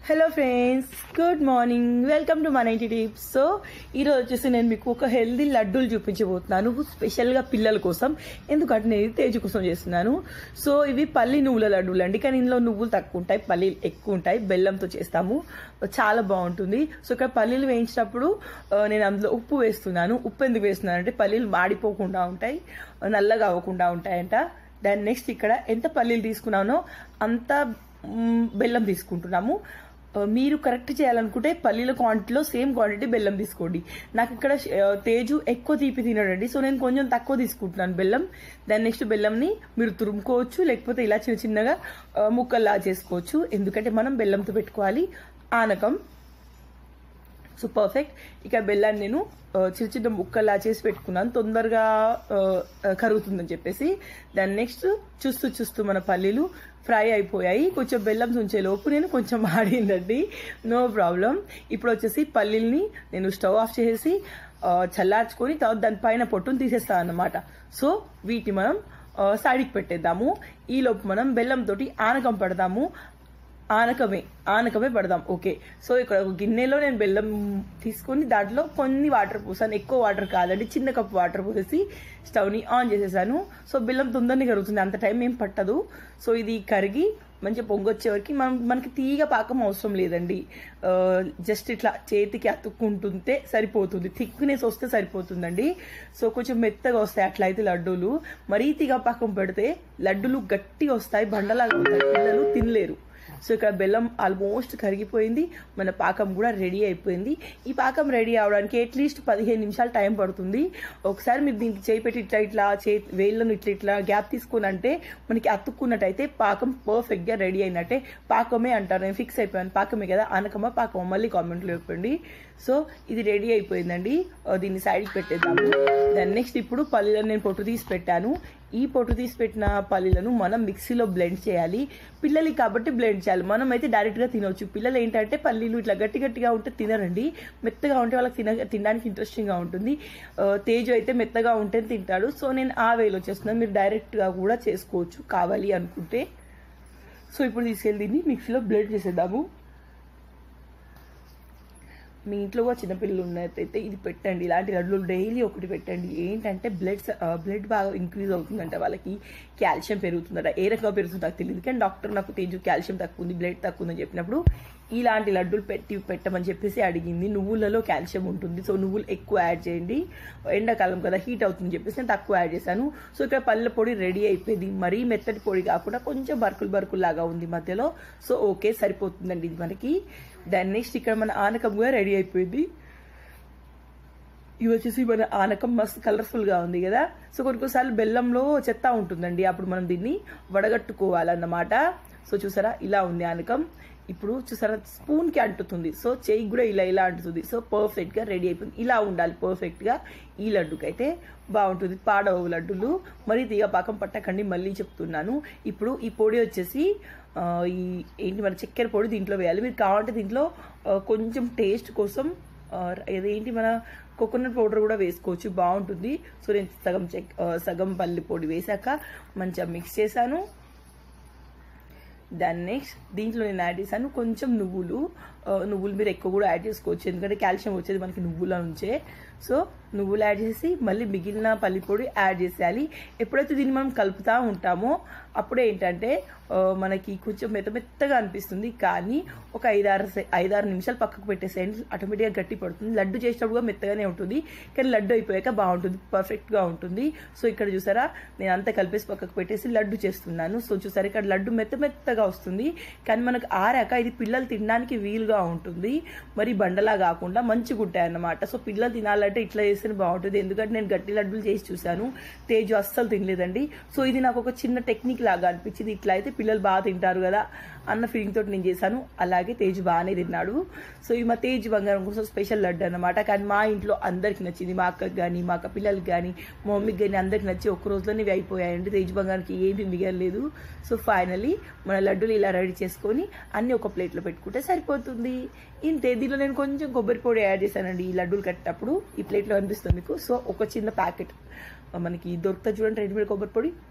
hello friends good morning welcome to మన ఇంటి tips so ఈరోజు వచ్చేసి నేను మీకు ఒక హెల్దీ లడ్డూలు చూపించబోతున్నాను స్పెషల్గా పిల్లల కోసం ఎందుకంటే నేను ఇది తేజు కోసం చేస్తున్నాను సో ఇవి పల్లి నువ్వుల లడ్డూలు అండి కానీ ఇందులో నువ్వులు తక్కువ ఉంటాయి పల్లీలు ఎక్కువ ఉంటాయి బెల్లంతో చేస్తాము చాలా బాగుంటుంది సో ఇక్కడ పల్లీలు వేయించినప్పుడు ఆ, నేను అందులో ఉప్పు వేస్తున్నాను ఉప్పు ఎందుకు వేస్తున్నాను అంటే పల్లీలు మాడిపోకుండా ఉంటాయి నల్లగా అవ్వకుండా ఉంటాయంట దాని నెక్స్ట్ ఇక్కడ ఎంత పల్లీలు తీసుకున్నానో అంత మ్, బెల్లం తీసుకుంటున్నాము ఆ, మీరు కరెక్ట్ చేయాలనుకుంటే పల్లీల క్వాంటిటీలో సేమ్ క్వాంటిటీ బెల్లం తీసుకోండి నాకు ఇక్కడ ఆ, తేజు ఎక్కువ తీపి తినడండి సో నేను కొంచెం తక్కువ తీసుకుంటున్నాను బెల్లం దాని నెక్స్ట్ బెల్లంని మీరు తురుముకోవచ్చు లేకపోతే ఇలా చిన్న చిన్నగా ఆ, ముక్కల్లా చేసుకోవచ్చు ఎందుకంటే మనం బెల్లంతో పెట్టుకోవాలి ఆనకం సో పర్ఫెక్ట్ ఇక బెల్లాన్ని నేను ఆ, చిన్న చిన్న ముక్కలా చేసి పెట్టుకున్నాను తొందరగా ఆ, ఆ, కరుగుతుందని చెప్పేసి దాని నెక్స్ట్ చూస్తూ చూస్తూ మన పల్లీలు ఫ్రై అయిపోయాయి కొంచెం బెల్లం ఉంచే లోపు నేను కొంచెం ఆడిందండి నో ప్రాబ్లం ఇప్పుడు వచ్చేసి పల్లీల్ని నేను స్టవ్ ఆఫ్ చేసి ఆ, చల్లార్చుకొని తర్వాత దానిపైన పొట్టును తీసేస్తాను అన్నమాట సో వీటిని మనం ఆ, సైడ్కి పెట్టేద్దాము ఈ లోపు మనం బెల్లంతో ఆనకం పడదాము ఆనకమే ఆనకమే పడదాం ఓకే సో ఇక్కడ ఒక గిన్నెలో నేను బెల్లం తీసుకొని దాంట్లో కొన్ని వాటర్ పోసాను ఎక్కువ వాటర్ కాదండి చిన్న కప్ వాటర్ పోసేసి స్టవ్ని ఆన్ చేసేసాను సో బెల్లం తొందరని కరుగుతుంది అంత టైం ఏం పట్టదు సో ఇది కరిగి మంచిగా పొంగొచ్చే వరకు మనం మనకి తీగ పాకం అవసరం లేదండి జస్ట్ ఇట్లా చేతికి అతుక్కుంటుంటే సరిపోతుంది థిక్నెస్ వస్తే సరిపోతుందండి సో కొంచెం మెత్తగా వస్తాయి అట్లయితే లడ్డూలు మరీ తీగ పాకం పెడితే లడ్డూలు గట్టిగా వస్తాయి బండలాగా ఉంటాయి పిల్లలు తినలేరు సో ఇక్కడ బెల్లం ఆల్మోస్ట్ కరిగిపోయింది మన పాకం కూడా రెడీ అయిపోయింది ఈ పాకం రెడీ అవడానికి అట్లీస్ట్ పదిహేను నిమిషాలు టైం పడుతుంది ఒకసారి మీరు దీనికి చేయి పెట్టి ఇట్లా ఇట్లా చే వేళ్ళను ఇట్లా ఇట్లా గ్యాప్ తీసుకుని అంటే మనకి అతుక్కున్నట్టయితే పాకం పర్ఫెక్ట్గా రెడీ అయినట్టే పాకమే అంటారు నేను ఫిక్స్ అయిపోయాను పాకమే కదా అనకమా పాకమా మళ్ళీ కామెంట్లో చెప్పండి సో ఇది రెడీ అయిపోయిందండి ఆ, దీన్ని సైడ్కి పెట్టేద్దాము దాని నెక్స్ట్ ఇప్పుడు పల్లీలను నేను పొట్టు తీసి పెట్టాను ఈ పొట్టు తీసి పెట్టిన పల్లీలను మనం మిక్సీలో బ్లెండ్ చేయాలి పిల్లలకి కాబట్టి బ్లెండ్ చేయాలి మనం అయితే డైరెక్ట్గా తినవచ్చు పిల్లలు ఏంటంటే పల్లీలు ఇట్లా గట్టి గట్టిగా ఉంటే తినరండి మెత్తగా ఉంటే వాళ్ళకి తిన తినడానికి ఇంట్రెస్టింగ్గా ఉంటుంది ఆ, తేజు అయితే మెత్తగా ఉంటే తింటాడు సో నేను ఆ వేలో చేస్తున్నాను మీరు డైరెక్ట్గా కూడా చేసుకోవచ్చు కావాలి అనుకుంటే సో ఇప్పుడు తీసుకెళ్ళి దీన్ని మిక్సీలో బ్లెండ్ చేసేద్దాము మీ ఇంట్లో కూడా చిన్నపిల్లలు ఉన్నట్టయితే ఇది పెట్టండి ఇలాంటి లడ్లు డైలీ ఒకటి పెట్టండి ఏంటంటే బ్లడ్ బ్లడ్ బాగా ఇంక్రీజ్ అవుతుందంట వాళ్ళకి కాల్షియం పెరుగుతుందట ఏ రకంగా పెరుగుతుందో నాకు తెలియదు కానీ డాక్టర్ నాకు తేజు కాల్షియం తక్కువ ఉంది బ్లడ్ తక్కువ ఉందని చెప్పినప్పుడు ఇలాంటి లడ్డూలు పెట్టి పెట్టమని చెప్పేసి అడిగింది నువ్వులలో కాల్షియం ఉంటుంది సో నువ్వులు ఎక్కువ యాడ్ చేయండి ఎండాకాలం కదా హీట్ అవుతుందని చెప్పేసి నేను తక్కువ యాడ్ చేశాను సో ఇక్కడ పల్లె పొడి రెడీ అయిపోయింది మరీ మెత్తటి పొడి కాకుండా కొంచెం బర్కులు బర్కులు లాగా ఉంది మధ్యలో సో ఓకే సరిపోతుందండి ఇది మనకి దాని నెక్స్ట్ ఇక్కడ మన ఆనకం కూడా రెడీ అయిపోయింది ఇవి వచ్చేసి మన ఆనకం మస్తు కలర్ఫుల్ గా ఉంది కదా సో కొన్ని కొన్నిసార్లు బెల్లంలో చెత్త ఉంటుందండి అప్పుడు మనం దీన్ని వడగట్టుకోవాలన్నమాట సో చూసారా ఇలా ఉంది ఆనకం ఇప్పుడు చూసారా స్పూన్ కి అంటుతుంది సో చేయి కూడా ఇలా ఇలా అంటుతుంది సో పర్ఫెక్ట్ గా రెడీ అయిపోయింది ఇలా ఉండాలి పర్ఫెక్ట్ గా ఈ లడ్డుకి అయితే బాగుంటుంది పాడవు లడ్డులు మరి తీగ పాకం పట్టకండి మళ్ళీ చెప్తున్నాను ఇప్పుడు ఈ పొడి వచ్చేసి ఆ, ఈ ఏంటి మన చక్కెర పొడి దీంట్లో వేయాలి మీరు కావాలంటే దీంట్లో ఆ, కొంచెం టేస్ట్ కోసం ఆ, ఇదేంటి మన కోకోనట్ పౌడర్ కూడా వేసుకోవచ్చు బాగుంటుంది సో నేను సగం చెక్ ఆ, సగం పల్లి పొడి వేసాక మంచిగా మిక్స్ చేశాను దాన్ని నెక్స్ట్ దీంట్లో నేను యాడ్ చేశాను కొంచెం నువ్వులు ఆ, నువ్వులు మీరు ఎక్కువ కూడా యాడ్ చేసుకోవచ్చు ఎందుకంటే కాల్షియం వచ్చేది మనకి నువ్వుల నుంచే సో నువ్వులు యాడ్ చేసి మళ్ళీ మిగిలిన పల్లి పొడి యాడ్ చేసేయాలి ఎప్పుడైతే దీన్ని మనం కలుపుతూ ఉంటామో అప్పుడే ఏంటంటే ఆ, మనకి కొంచెం మెత్త మెత్తగా అనిపిస్తుంది కానీ ఒక ఐదారు సె- ఐదారు నిమిషాలు పక్కకు పెట్టేసేయండి ఆటోమేటిక్గా గట్టి పడుతుంది లడ్డు చేసినప్పుడు కూడా మెత్తగానే ఉంటుంది కానీ లడ్డు అయిపోయాక బాగుంటుంది పర్ఫెక్ట్గా ఉంటుంది సో ఇక్కడ చూసారా నేను అంతా కలిపేసి పక్కకు పెట్టేసి లడ్డు చేస్తున్నాను సో చూసారా ఇక్కడ లడ్డు మెత్త మెత్తగా వస్తుంది కానీ మనకు ఆరాక ఇది పిల్లలు తినడానికి వీలుగా ఉంటుంది మరి బండలా కాకుండా మంచిగా ఉంటాయి అన్నమాట సో పిల్లలు తినాలంటే ఇట్లా చేస్తేనే బాగుంటుంది ఎందుకంటే నేను గట్టి లడ్డూలు చేసి చూశాను తేజు అస్సలు తినలేదండి సో ఇది నాకు ఒక చిన్న టెక్నిక్ లాగా అనిపించింది ఇట్లా అయితే పిల్లలు బాగా తింటారు కదా అన్న ఫీలింగ్ తోటి నేను చేశాను అలాగే తేజు బాగానే తిన్నాడు సో ఈ మా తేజు బంగారం కోసం స్పెషల్ లడ్డు అన్నమాట కానీ మా ఇంట్లో అందరికి నచ్చింది మా అక్కకి కానీ మా అక్క పిల్లలకి కానీ మా మమ్మీకి కానీ అందరికి నచ్చి ఒక్క రోజులోనే ఇవి అయిపోయాయండి తేజు బంగారానికి ఏమీ మిగలలేదు సో ఫైనలీ మన లడ్డూలు ఇలా రెడీ చేసుకొని అన్ని ఒక ప్లేట్లో పెట్టుకుంటే సరిపోతుంది ఇంతే దీనిలో నేను కొంచెం కొబ్బరి పొడి యాడ్ చేశానండి ఈ లడ్డూలు కట్టేటప్పుడు ఈ ప్లేట్లో అనిపిస్తుంది మీకు సో ఒక చిన్న ప్యాకెట్ మనకి దొరుకుతుంది చూడండి రెడీమేడ్ కొబ్బరి పొడి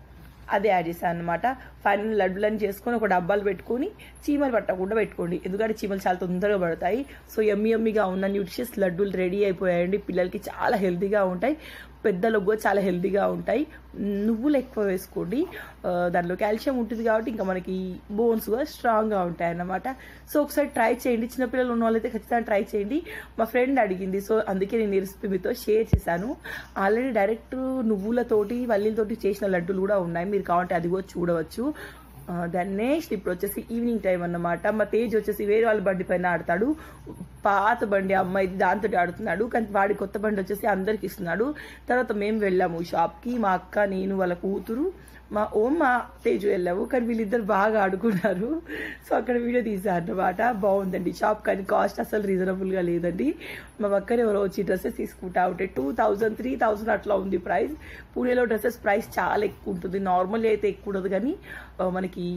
అదే యాడ్ చేశాను అనమాట ఫైనల్ లడ్డులని చేసుకొని ఒక డబ్బాలు పెట్టుకొని చీమలు పట్టకుండా పెట్టుకోండి ఎందుకంటే చీమలు చాలా తొందరగా పడతాయి సో ఎమ్మి ఎమ్మిగా ఉన్న న్యూట్రిషియస్ లడ్డూలు రెడీ అయిపోయాయండి పిల్లలకి చాలా హెల్తీగా ఉంటాయి పెద్దలకు కూడా చాలా హెల్తీగా ఉంటాయి నువ్వులు ఎక్కువ వేసుకోండి ఆ, దానిలో కాల్షియం ఉంటుంది కాబట్టి ఇంకా మనకి బోన్స్ కూడా స్ట్రాంగ్గా ఉంటాయి అన్నమాట సో ఒకసారి ట్రై చేయండి చిన్నపిల్లలు ఉన్న వాళ్ళైతే ఖచ్చితంగా ట్రై చేయండి మా ఫ్రెండ్ అడిగింది సో అందుకే నేను ఈ రెసిపీ మీతో షేర్ చేశాను ఆల్రెడీ డైరెక్ట్ నువ్వులతోటి వల్లీలతోటి చేసిన లడ్డూలు కూడా ఉన్నాయి మీరు కావాలంటే అది కూడా చూడవచ్చు దాన్ని నెక్స్ట్ ఇప్పుడు వచ్చేసి ఈవినింగ్ టైం అన్నమాట మా తేజ్ వచ్చేసి వేరే వాళ్ళ బండి పైన ఆడతాడు పాత బండి అమ్మాయి దాంతో ఆడుతున్నాడు కానీ వాడి కొత్త బండి వచ్చేసి అందరికి ఇస్తున్నాడు తర్వాత మేము వెళ్ళాము షాప్కి మా అక్క నేను వాళ్ళ కూతురు మా ఓం మా తేజు వెళ్ళాము కానీ వీళ్ళిద్దరు బాగా ఆడుకున్నారు సో అక్కడ వీడియో తీసారు అన్నమాట బాగుందండి షాప్ కానీ కాస్ట్ అసలు రీజనబుల్గా లేదండి మా పక్కన ఎవరో వచ్చి డ్రెస్సెస్ తీసుకుంటా ఉంటే టూ థౌజండ్ త్రీ థౌజండ్ అట్లా ఉంది ప్రైస్ పూణేలో డ్రెస్సెస్ ప్రైస్ చాలా ఎక్కువ ఉంటుంది నార్మల్ అయితే ఎక్కువ ఉండదు కానీ ఆ, మనకి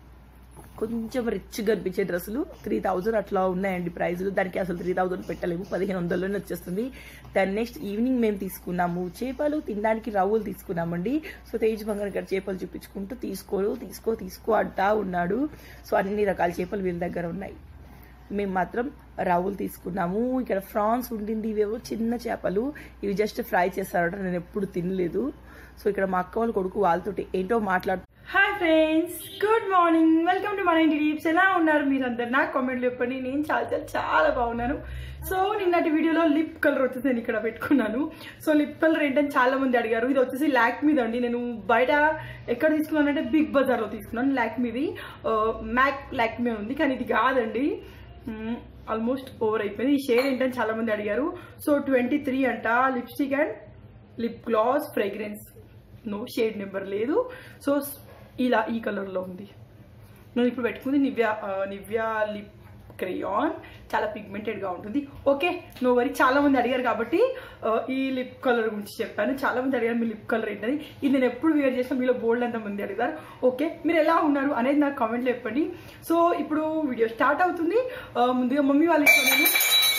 కొంచెం రిచ్గా అనిపించే డ్రెస్సులు త్రీ థౌజండ్ అట్లా ఉన్నాయండి ప్రైజులు దానికి అసలు త్రీ థౌజండ్ పెట్టలేము పదిహేను వందల్లోనే వచ్చేస్తుంది దాని నెక్స్ట్ ఈవినింగ్ మేము తీసుకున్నాము చేపలు తినడానికి రవ్వులు తీసుకున్నామండి సో తేజ్ బంగారం గారు చేపలు చూపించుకుంటూ తీసుకోరు తీసుకో తీసుకో అంటా ఉన్నాడు సో అన్ని రకాల చేపలు వీళ్ళ దగ్గర ఉన్నాయి మేము మాత్రం రవ్వులు తీసుకున్నాము ఇక్కడ ఫ్రాన్స్ ఉండింది ఇవేవో చిన్న చేపలు ఇవి జస్ట్ ఫ్రై చేస్తారట నేను ఎప్పుడు తినలేదు సో ఇక్కడ మా అక్క వాళ్ళ కొడుకు వాళ్ళతోటి ఏంటో మాట్లాడు hi friends good morning welcome to మన ఇంటి టీప్స్ ఎలా ఉన్నారు మీరందరు నాకు కామెంట్లు చెప్పండి నేను చాలా చాలా చాలా బాగున్నాను సో నిన్నటి వీడియోలో లిప్ కలర్ వచ్చేసి నేను ఇక్కడ పెట్టుకున్నాను సో లిప్ కలర్ ఏంటని చాలా మంది అడిగారు ఇది వచ్చేసి ల్యాక్ మీద అండి నేను బయట ఎక్కడ తీసుకున్నానంటే బిగ్ బజార్లో తీసుకున్నాను ల్యాక్ మీది మ్యాక్ ల్యాక్ మీ ఉంది కానీ ఇది కాదండి ఆల్మోస్ట్ ఓవర్ అయిపోయింది ఈ షేడ్ ఏంటని చాలా మంది అడిగారు సో ట్వంటీ త్రీ అంట lipstick and lip gloss fragrance no shade number లేదు సో ఇలా ఈ కలర్లో ఉంది నేను ఇప్పుడు పెట్టుకుంది నివ్యా ఆ, నివ్యా లిప్ క్రేయాన్ చాలా పిగ్మెంటెడ్గా ఉంటుంది ఓకే నో వరీ చాలా మంది అడిగారు కాబట్టి ఆ, ఈ లిప్ కలర్ గురించి చెప్పాను చాలా మంది అడిగారు మీ లిప్ కలర్ ఏంటని ఇది నేను ఎప్పుడు వేర్ చేసినా మీలో బోల్డ్ అంత మంది అడిగారు ఓకే మీరు ఎలా ఉన్నారు అనేది నాకు కామెంట్లో చెప్పండి సో ఇప్పుడు వీడియో స్టార్ట్ అవుతుంది ఆ, ముందుగా మమ్మీ వాళ్ళ ఇంట్లో నేను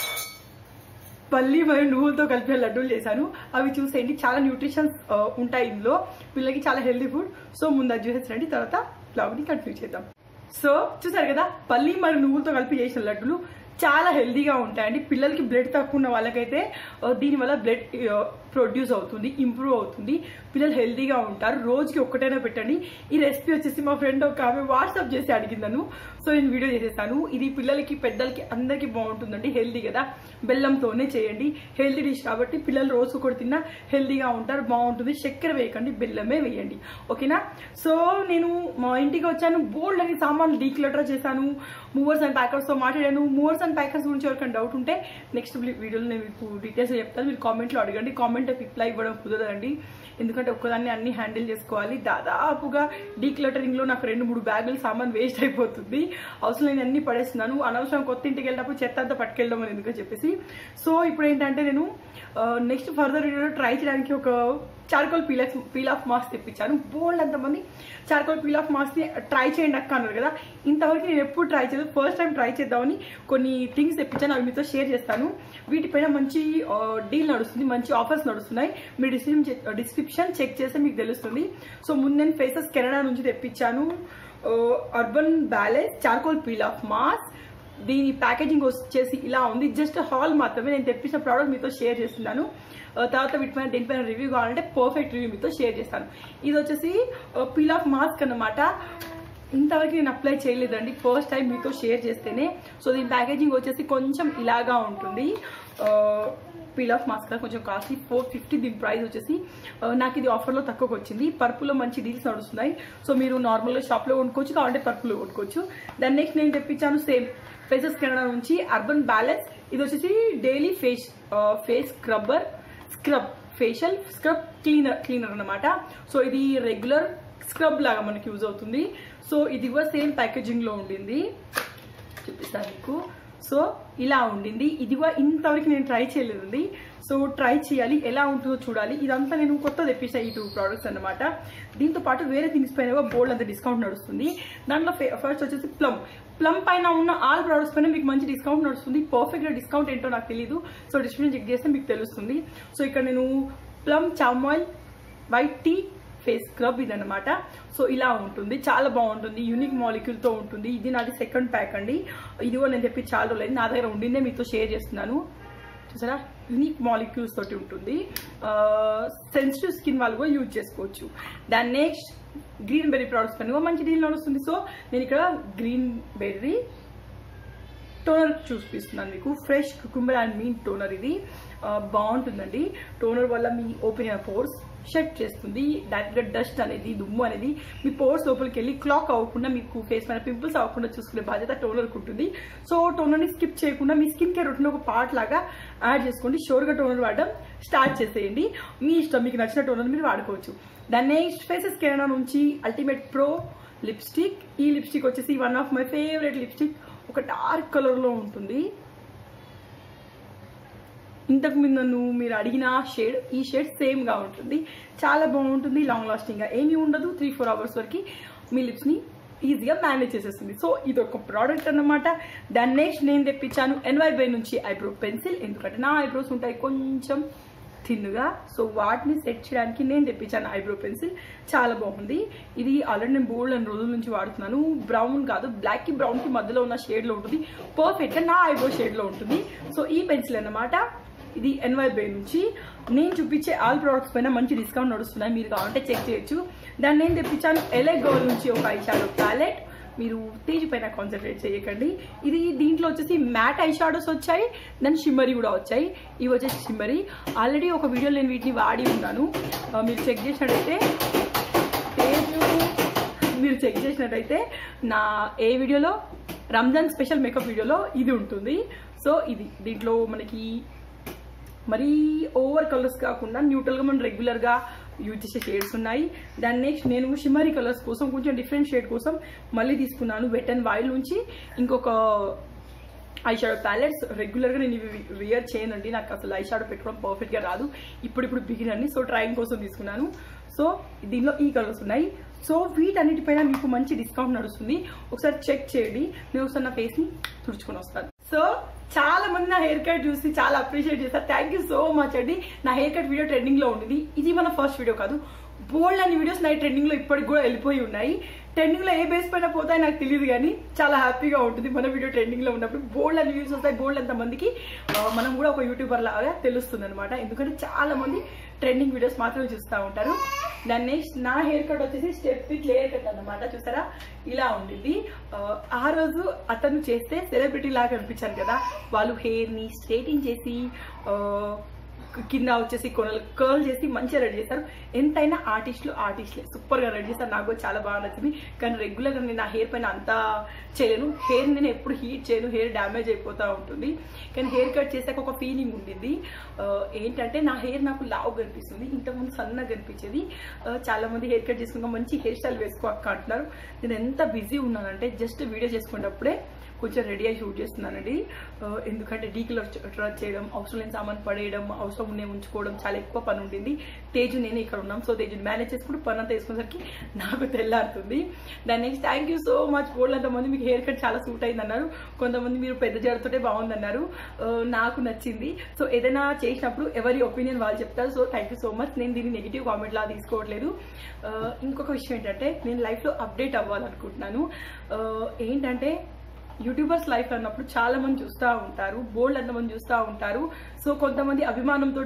పల్లి మరియు నువ్వులతో కలిపి లడ్డూలు చేశాను అవి చూసేయండి చాలా న్యూట్రిషన్స్ ఉంటాయి ఇందులో పిల్లలకి చాలా హెల్తీ ఫుడ్ సో ముందు అది చూసేసండి తర్వాత బ్లాగ్ని కంటిన్యూ చేద్దాం సో చూసారు కదా పల్లి మరియు నువ్వులతో కలిపి చేసిన లడ్డులు చాలా హెల్తీగా ఉంటాయండి పిల్లలకి బ్లడ్ తక్కువ ఉన్న వాళ్ళకైతే ఆ, దీనివల్ల బ్లడ్ ప్రొడ్యూస్ అవుతుంది ఇంప్రూవ్ అవుతుంది పిల్లలు హెల్తీగా ఉంటారు రోజుకి ఒక్కటైనా పెట్టండి ఈ రెసిపీ వచ్చేసి మా ఫ్రెండ్ ఒక ఆమె వాట్సాప్ చేసి అడిగిందను సో నేను వీడియో చేసేసాను ఇది పిల్లలకి పెద్దలకి అందరికీ బాగుంటుందండి హెల్తీ కదా బెల్లంతోనే చేయండి హెల్తీ డిష్ కాబట్టి పిల్లలు రోజు ఒకటి తిన్నా హెల్తీగా ఉంటారు బాగుంటుంది చక్కెర వేయకండి బెల్లమే వేయండి ఓకేనా సో నేను మా ఇంటికి వచ్చాను బోల్డ్ అని సామాన్లు డీక్లటర్ చేశాను మూవర్స్ అండ్ ప్యాకర్స్తో మాట్లాడాను మూవర్స్ అండ్ ప్యాకర్స్ గురించి ఎవరికైనా డౌట్ ఉంటే నెక్స్ట్ వీడియోలో నేను మీకు డీటెయిల్స్ చెప్తాను మీరు కామెంట్లో అడగండి కామెంట్ రిప్లై ఇవ్వడం కుదరదండి ఎందుకంటే ఒక్కదాన్ని అన్ని హ్యాండిల్ చేసుకోవాలి దాదాపుగా డీక్లటరింగ్లో నాకు రెండు మూడు బ్యాగులు సామాన్ వేస్ట్ అయిపోతుంది అవసరం నేను అన్ని పడేస్తున్నాను అనవసరం కొత్త ఇంటికి వెళ్ళినప్పుడు చెత్త అంతా పట్టుకెళ్ళడం అని ఎందుకో చెప్పేసి సో ఇప్పుడు ఏంటంటే నేను నెక్స్ట్ ఫర్దర్ వీడియోలో ట్రై చేయడానికి ఒక charcoal peel off peel off mask తెప్పించాను బోల్డ్ అంతమంది చార్కోల్ పీల్ ఆఫ్ మాస్క్ని ట్రై చేయండి అక్క అన్నారు కదా ఇంతవరకు నేను ఎప్పుడు ట్రై చేయలేదు ఫస్ట్ టైం ట్రై చేద్దామని కొన్ని థింగ్స్ తెప్పించాను అవి మీతో షేర్ చేస్తాను వీటిపైన మంచి డీల్ నడుస్తుంది మంచి ఆఫర్స్ నడుస్తున్నాయి మీరు డిస్క్రిప్షన్ డిస్క్రిప్షన్ చెక్ చేస్తే మీకు తెలుస్తుంది సో ముందు నేను ఫేసెస్ కెనడా నుంచి తెప్పించాను Urban Balance charcoal peel off mask దీని ప్యాకేజింగ్ వచ్చేసి ఇలా ఉంది జస్ట్ హాల్ మాత్రమే నేను తెప్పించిన ప్రోడక్ట్ మీతో షేర్ చేస్తున్నాను ఆ, తర్వాత వీటిపైన దీనిపైన రివ్యూ కావాలంటే పర్ఫెక్ట్ రివ్యూ మీతో షేర్ చేస్తాను ఇది వచ్చేసి పీల్ ఆఫ్ మాస్క్ అన్నమాట ఇంతవరకు నేను అప్లై చేయలేదండి ఫస్ట్ టైం మీతో షేర్ చేస్తేనే సో దీని ప్యాకేజింగ్ వచ్చేసి కొంచెం ఇలాగా ఉంటుంది పీల్ ఆఫ్ మాస్క్ కొంచెం కాస్ట్లీ ఫోర్ ఫిఫ్టీ దీని ప్రైస్ వచ్చేసి ఆ, నాకు ఇది ఆఫర్లో తక్కువకి వచ్చింది పర్పుల్లో మంచి డీల్స్ నడుస్తున్నాయి సో మీరు నార్మల్గా షాప్లో కొనుక్కోవచ్చు కావాలంటే పర్పుల్లో కొనుక్కోవచ్చు దాని నెక్స్ట్ నేను తెప్పించాను సేమ్ ఫేసెస్ కెనడా నుంచి అర్బన్ బ్యాలెన్స్ ఇది వచ్చేసి daily face face scrubber scrub facial scrub cleaner cleaner అన్నమాట సో ఇది రెగ్యులర్ స్క్రబ్ లాగా మనకి యూజ్ అవుతుంది సో ఇది కూడా సేమ్ ప్యాకేజింగ్ లో ఉండింది చూపిస్తాను మీకు సో ఇలా ఉండింది ఇది కూడా ఇంతవరకు నేను ట్రై చేయలేదండి సో ట్రై చేయాలి ఎలా ఉంటుందో చూడాలి ఇదంతా నేను కొత్త తెప్పించా ఈ టూ ప్రోడక్ట్స్ అన్నమాట దీంతో పాటు వేరే థింగ్స్ పైన కూడా బోల్డ్ అంత డిస్కౌంట్ నడుస్తుంది దాంట్లో ఫస్ట్ వచ్చేసి ప్లమ్ ప్లమ్ పైన ఉన్న ఆల్ ప్రోడక్ట్స్ పైన మీకు మంచి డిస్కౌంట్ నడుస్తుంది పర్ఫెక్ట్ డిస్కౌంట్ ఏంటో నాకు తెలియదు సో డిస్క్రిప్షన్ చెక్ చేస్తే మీకు తెలుస్తుంది సో ఇక్కడ నేను Plum chamomile white tea face scrub ఇదన్నమాట సో ఇలా ఉంటుంది చాలా బాగుంటుంది యూనిక్ మాలిక్యూల్ తో ఉంటుంది ఇది నాది సెకండ్ ప్యాక్ అండి ఇది కూడా నేను తెప్పి చాలా రోజులు నా దగ్గర ఉండిందే మీతో షేర్ చేస్తున్నాను చూసారా యూనిక్ మాలిక్యూల్స్ తోటి ఉంటుంది సెన్సిటివ్ స్కిన్ వాళ్ళు కూడా యూజ్ చేసుకోవచ్చు దాని నెక్స్ట్ గ్రీన్ బెర్రీ ప్రోడక్ట్స్ పని మంచి డీల్ నడుస్తుంది సో నేను ఇక్కడ గ్రీన్ బెర్రీ టోనర్ చూపిస్తున్నాను మీకు fresh cucumber and mint toner ఇది ఆ, బాగుంటుందండి టోనర్ వల్ల మీ ఓపెన్ అయిన పోర్స్ షట్ చేస్తుంది డైరెక్ట్గా డస్ట్ అనేది దుమ్ము అనేది మీ పోర్స్ లోపలికి వెళ్ళి క్లాక్ అవ్వకుండా మీకు ఫేస్ పైన పింపుల్స్ అవ్వకుండా చూసుకునే బాధ్యత టోనర్కి ఉంటుంది సో టోనర్ని స్కిప్ చేయకుండా మీ స్కిన్ కేర్ రొటీన్ ఒక పార్ట్ లాగా యాడ్ చేసుకోండి షోర్గా టోనర్ వాడడం స్టార్ట్ చేసేయండి మీ ఇష్టం మీకు నచ్చిన టోనర్ మీరు వాడుకోవచ్చు దాన్ని నెక్స్ట్ ఫేసెస్ కెనడా నుంచి అల్టిమేట్ ప్రో లిప్స్టిక్ ఈ లిప్స్టిక్ వచ్చేసి one of my favourite lipstick ఒక డార్క్ కలర్లో ఉంటుంది ఇంతకు ముందు నన్ను మీరు అడిగిన షేడ్ ఈ షేడ్ సేమ్గా ఉంటుంది చాలా బాగుంటుంది లాంగ్ లాస్టింగ్గా ఏమీ ఉండదు త్రీ ఫోర్ అవర్స్ వరకు మీ లిప్స్ని ఈజీగా మేనేజ్ చేసేస్తుంది సో ఇది ఒక ప్రోడక్ట్ అన్నమాట దాని నెక్స్ట్ నేను తెప్పించాను ఎన్వైబై నుంచి ఐబ్రో పెన్సిల్ ఎందుకంటే నా ఐబ్రోస్ ఉంటాయి కొంచెం థిన్గా సో వాటిని సెట్ చేయడానికి నేను తెప్పించాను ఐబ్రో పెన్సిల్ చాలా బాగుంది ఇది ఆల్రెడీ నేను బోల్డ్ అండ్ రోజుల నుంచి వాడుతున్నాను బ్రౌన్ కాదు బ్లాక్ కి బ్రౌన్ కి మధ్యలో ఉన్న షేడ్ లో ఉంటుంది పర్ఫెక్ట్ గా నా ఐబ్రో షేడ్ లో ఉంటుంది సో ఈ పెన్సిల్ అన్నమాట ఇది ఎన్వై బే నుంచి నేను చూపించే ఆల్ ప్రోడక్ట్స్ పైన మంచి డిస్కౌంట్ నడుస్తున్నాయి మీరు కావాలంటే చెక్ చేయొచ్చు దాన్ని నేను తెప్పించాను ఎలే గోల్ నుంచి ఒక ఐ షాడో ప్యాలెట్ మీరు తేజ్ పైన కాన్సన్ట్రేట్ చేయకండి ఇది దీంట్లో వచ్చేసి మ్యాట్ ఐ షాడోస్ వచ్చాయి దాని షిమ్మరీ కూడా వచ్చాయి ఇవి వచ్చేసి షిమ్మరీ ఆల్రెడీ ఒక వీడియో నేను వీటిని వాడి ఉన్నాను ఆ, మీరు చెక్ చేసినట్టయితే తేజు మీరు చెక్ చేసినట్టయితే నా ఏ వీడియోలో రంజాన్ స్పెషల్ మేకప్ వీడియోలో ఇది ఉంటుంది సో ఇది దీంట్లో మనకి మరీ ఓవర్ కలర్స్ కాకుండా న్యూట్రల్గా మనం రెగ్యులర్గా యూజ్ చేసే షేడ్స్ ఉన్నాయి దాని నెక్స్ట్ నేను షిమరీ కలర్స్ కోసం కొంచెం డిఫరెంట్ షేడ్ కోసం మళ్ళీ తీసుకున్నాను వెట్ అండ్ వైల్ నుంచి ఇంకొక ఐ షాడో ప్యాలెట్స్ రెగ్యులర్గా నేను ఇవి వియర్ చేయనండి నాకు అసలు ఐ షాడో పెట్టుకోవడం పర్ఫెక్ట్గా రాదు ఇప్పుడు ఇప్పుడు బిగిన్ అండి సో ట్రయింగ్ కోసం తీసుకున్నాను సో దీనిలో ఈ కలర్స్ ఉన్నాయి సో వీటన్నిటిపైన మీకు మంచి డిస్కౌంట్ నడుస్తుంది ఒకసారి చెక్ చేయండి నేను ఒకసారి నా ఫేస్ని తుడుచుకొని వస్తాను సో చాలా మంది నా హెయిర్ కట్ చూసి చాలా అప్రిషియేట్ చేస్తారు థ్యాంక్ యూ సో మచ్ అండి నా హెయిర్ కట్ వీడియో ట్రెండింగ్ లో ఉంటుంది ఇది మన ఫస్ట్ వీడియో కాదు బోల్డ్ అన్ని వీడియోస్ నా ట్రెండింగ్ లో ఇప్పటికి కూడా వెళ్ళిపోయి ఉన్నాయి ట్రెండింగ్ లో ఏ బేస్ పైన పోతాయి నాకు తెలియదు కానీ చాలా హ్యాపీగా ఉంటుంది మన వీడియో ట్రెండింగ్ లో ఉన్నప్పుడు బోల్డ్ అన్ని వ్యూస్ వస్తాయి బోల్డ్ అంత మందికి ఆ, మనం కూడా ఒక యూట్యూబర్ లాగా తెలుస్తుంది అనమాట ఎందుకంటే చాలా మంది ట్రెండింగ్ వీడియోస్ మాత్రమే చూస్తూ ఉంటారు దాని నెక్స్ట్ నా హెయిర్ కట్ వచ్చేసి స్టెప్ విత్ లేయర్ కట్ అన్నమాట చూసారా ఇలా ఉండింది ఆ, ఆ రోజు అతను చేస్తే సెలబ్రిటీ లాగా అనిపించాను కదా వాళ్ళు హెయిర్ ని స్ట్రేటింగ్ చేసి ఆ, కింద వచ్చేసి కొనలు కర్ల్ చేసి మంచిగా రెడీ చేస్తారు ఎంతైనా ఆర్టిస్టులు ఆర్టిస్టులే సూపర్ గా రెడీ చేస్తారు నాకు కూడా చాలా బాగా నచ్చింది కానీ రెగ్యులర్ గా నేను నా హెయిర్ పైన అంతా చేయలేను హెయిర్ నేను ఎప్పుడు హీట్ చేయను హెయిర్ డ్యామేజ్ అయిపోతూ ఉంటుంది కానీ హెయిర్ కట్ చేసాక ఒక ఫీలింగ్ ఉండింది ఆ, ఏంటంటే నా హెయిర్ నాకు లావు కనిపిస్తుంది ఇంతకుముందు సన్నగా కనిపించేది ఆ, చాలా మంది హెయిర్ కట్ చేసుకున్న మంచి హెయిర్ స్టైల్ వేసుకో అక్క అంటున్నారు నేను ఎంత బిజీ ఉన్నానంటే జస్ట్ వీడియో చేసుకునేటప్పుడే కొంచెం రెడీ అయి షూట్ చేస్తున్నానండి ఆ, ఎందుకంటే డీ కలర్ చేయడం అవసరం లేని సామాన్ పడేయడం అవసరం ఉండే ఉంచుకోవడం చాలా ఎక్కువ పని ఉంటుంది తేజు నేను ఇక్కడ ఉన్నాం సో తేజుని మేనేజ్ చేసుకుంటూ పని అంతా వేసుకునేసరికి నాకు తెల్లారుతుంది దాని next thank you so much బోల్డ్ అంతమంది మీకు హెయిర్ కట్ చాలా సూట్ అయింది అన్నారు కొంతమంది మీరు పెద్ద జడతోటే బాగుందన్నారు ఆ, నాకు నచ్చింది సో ఏదైనా చేసినప్పుడు ఎవరి ఒపీనియన్ వాళ్ళు చెప్తారు so thank you so much నేను దీన్ని నెగిటివ్ కామెంట్ లా తీసుకోవట్లేదు ఆ, ఇంకొక విషయం ఏంటంటే నేను లైఫ్లో అప్డేట్ అవ్వాలనుకుంటున్నాను ఆ, ఏంటంటే యూట్యూబర్స్ లైఫ్ అన్నప్పుడు చాలా మంది చూస్తూ ఉంటారు బోల్డ్ అంతమంది చూస్తూ ఉంటారు సో కొంతమంది అభిమానంతో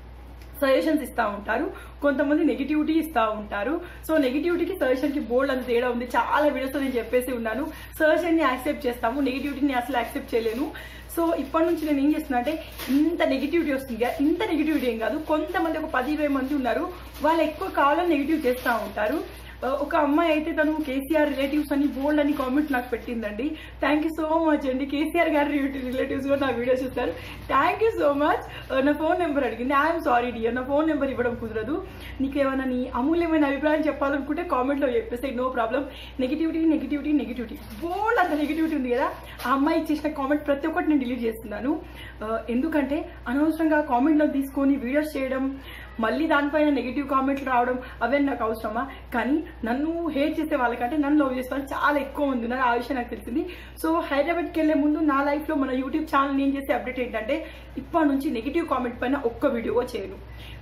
సజెషన్స్ ఇస్తూ ఉంటారు కొంతమంది నెగిటివిటీ ఇస్తూ ఉంటారు సో నెగిటివిటీకి సజెషన్ కి బోల్డ్ అంత తేడా ఉంది చాలా వీడియోస్ నేను చెప్పేసి ఉన్నాను సజెషన్ ని యాక్సెప్ట్ చేస్తాము నెగిటివిటీని అసలు యాక్సెప్ట్ చేయలేను సో ఇప్పటి నుంచి నేను ఏం చేస్తున్నా అంటే ఇంత నెగిటివిటీ వస్తుంది కదా, ఇంత నెగిటివిటీ ఏం కాదు కొంతమంది ఒక పది ఇరవై మంది ఉన్నారు వాళ్ళు ఎక్కువ కావాలని నెగిటివ్ చేస్తూ ఉంటారు ఆ, ఒక అమ్మాయి అయితే తను కేసీఆర్ రిలేటివ్స్ అని బోల్డ్ అని కామెంట్ నాకు పెట్టిందండి థ్యాంక్ యూ సో మచ్ అండి కేసీఆర్ గారి రిలేటివ్స్ కూడా నా వీడియో చూస్తారు థ్యాంక్ యూ సో మచ్ నా ఫోన్ నెంబర్ అడిగింది ఐఎమ్ సారీ డియర్ నా ఫోన్ నెంబర్ ఇవ్వడం కుదరదు నీకేమైనా నీ అమూల్యమైన అభిప్రాయం చెప్పాలనుకుంటే కామెంట్లో చెప్పేస్తే no problem negativity negativity negativity బోల్డ్ అంత నెగిటివిటీ ఉంది కదా ఆ అమ్మాయి చేసిన కామెంట్ ప్రతి ఒక్కటి నేను డిలీట్ చేస్తున్నాను ఆ, ఎందుకంటే అనవసరంగా కామెంట్లో తీసుకొని వీడియోస్ చేయడం మళ్ళీ దానిపైన నెగిటివ్ కామెంట్లు రావడం అవే నాకు అవసరమా కానీ నన్ను హేట్ చేసే వాళ్ళకంటే నన్ను లవ్ చేసే వాళ్ళు చాలా ఎక్కువ ఉంది నాకు ఆ విషయం నాకు తెలిసింది సో హైదరాబాద్కి వెళ్లే ముందు నా లైఫ్లో మన యూట్యూబ్ ఛానల్ నేను చేసే అప్డేట్ ఏంటంటే ఇప్పటి నుంచి నెగిటివ్ కామెంట్ పైన ఒక్క వీడియో చేయను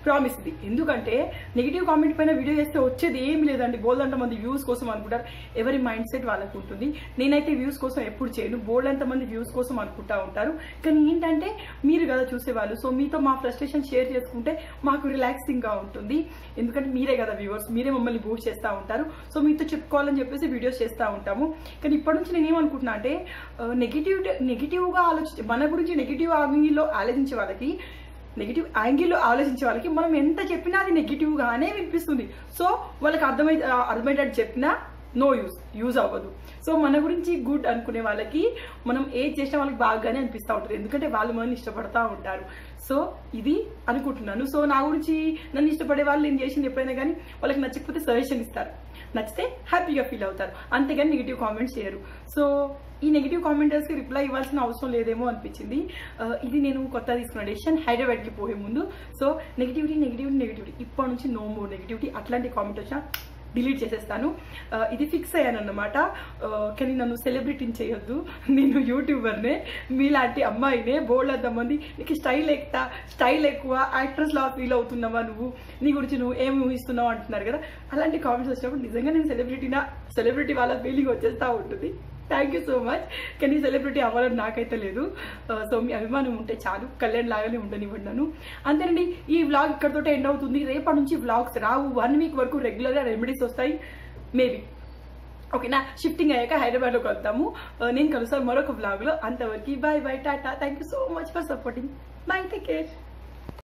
ప్రామిస్ ఇది ఎందుకంటే నెగిటివ్ కామెంట్ పైన వీడియో చేస్తే వచ్చేది ఏమి లేదండి బోల్డ్ అంత మంది వ్యూస్ కోసం అనుకుంటారు ఎవరి మైండ్ సెట్ వాళ్ళకు ఉంటుంది నేనైతే వ్యూస్ కోసం ఎప్పుడు చేయను బోల్డ్ అంత మంది వ్యూస్ కోసం అనుకుంటా ఉంటారు కానీ ఏంటంటే మీరు కదా చూసేవాళ్ళు సో మీతో మా ఫ్రస్ట్రేషన్ షేర్ చేసుకుంటే మాకు రిలాక్సింగ్ గా ఉంటుంది ఎందుకంటే మీరే కదా వ్యూవర్స్ మీరే మమ్మల్ని బూస్ట్ చేస్తూ ఉంటారు సో మీతో చెప్పుకోవాలని చెప్పేసి వీడియోస్ చేస్తూ ఉంటాము కానీ ఇప్పటి నుంచి నేను ఏమనుకుంటున్నా అంటే నెగిటివ్ నెగిటివ్ గా ఆలోచించి మన గురించి నెగిటివ్ యాంగిల్లో ఆలోచించే వాళ్ళకి నెగిటివ్ యాంగిల్లో ఆలోచించే వాళ్ళకి మనం ఎంత చెప్పినా అది నెగిటివ్ గానే వినిపిస్తుంది సో వాళ్ళకి అర్థమై అర్థమయ్యేటట్టు చెప్పినా నో యూజ్ యూజ్ అవ్వదు సో మన గురించి గుడ్ అనుకునే వాళ్ళకి మనం ఏది చేసినా వాళ్ళకి బాగానే అనిపిస్తూ ఉంటుంది ఎందుకంటే వాళ్ళు మనల్ని ఇష్టపడతా ఉంటారు సో ఇది అనుకుంటున్నాను సో నా గురించి నన్ను ఇష్టపడే వాళ్ళు నేను చేసింది ఎప్పుడైనా కానీ వాళ్ళకి నచ్చకపోతే సజెషన్ ఇస్తారు నచ్చితే హ్యాపీగా ఫీల్ అవుతారు అంతేగాని నెగిటివ్ కామెంట్స్ చేయరు సో ఈ నెగిటివ్ కామెంటర్స్కి రిప్లై ఇవ్వాల్సిన అవసరం లేదేమో అనిపించింది ఆ, ఇది నేను కొత్త తీసుకున్న డెసిషన్ హైదరాబాద్కి పోయే ముందు సో నెగిటివిటీ నెగిటివిటీ నెగిటివిటీ ఇప్పటి నుంచి నో మోర్ నెగిటివిటీ అట్లాంటి కామెంట్ వచ్చినా డిలీట్ చేసేస్తాను ఆ, ఇది ఫిక్స్ అయ్యాను అనమాట కానీ నన్ను సెలబ్రిటీని చేయొద్దు నేను యూట్యూబర్నే మీలాంటి అమ్మాయినే బోల్డ్ అంత మంది నీకు స్టైల్ ఎక్కుతా స్టైల్ ఎక్కువ యాక్ట్రెస్ లా ఫీల్ అవుతున్నావా నువ్వు నీ గురించి నువ్వు ఏమి ఊహిస్తున్నావు అంటున్నారు కదా అలాంటి కామెంట్స్ వచ్చినప్పుడు నిజంగా నేను సెలబ్రిటీనా సెలబ్రిటీ వాళ్ళ ఫీలింగ్ వచ్చేస్తూ ఉంటుంది థ్యాంక్ యూ సో మచ్ కానీ సెలబ్రిటీ అవ్వాలని నాకైతే లేదు సో మీ అభిమానం ఉంటే చాలు కళ్యాణ్ లాగానే ఉండనివ్వండి నన్ను అంతేనండి ఈ వ్లాగ్ ఇక్కడతో ఎండ్ అవుతుంది రేపటి నుంచి వ్లాగ్స్ రావు వన్ వీక్ వరకు రెగ్యులర్గా రెమెడీస్ వస్తాయి మేబీ ఓకేనా షిఫ్టింగ్ అయ్యాక హైదరాబాద్లో కలుద్దాము ఆ, నేను కలుస్తాను మరొక వ్లాగ్లో అంతవరకు బాయ్ బాయ్ టాటా thank you so much for supporting bye take care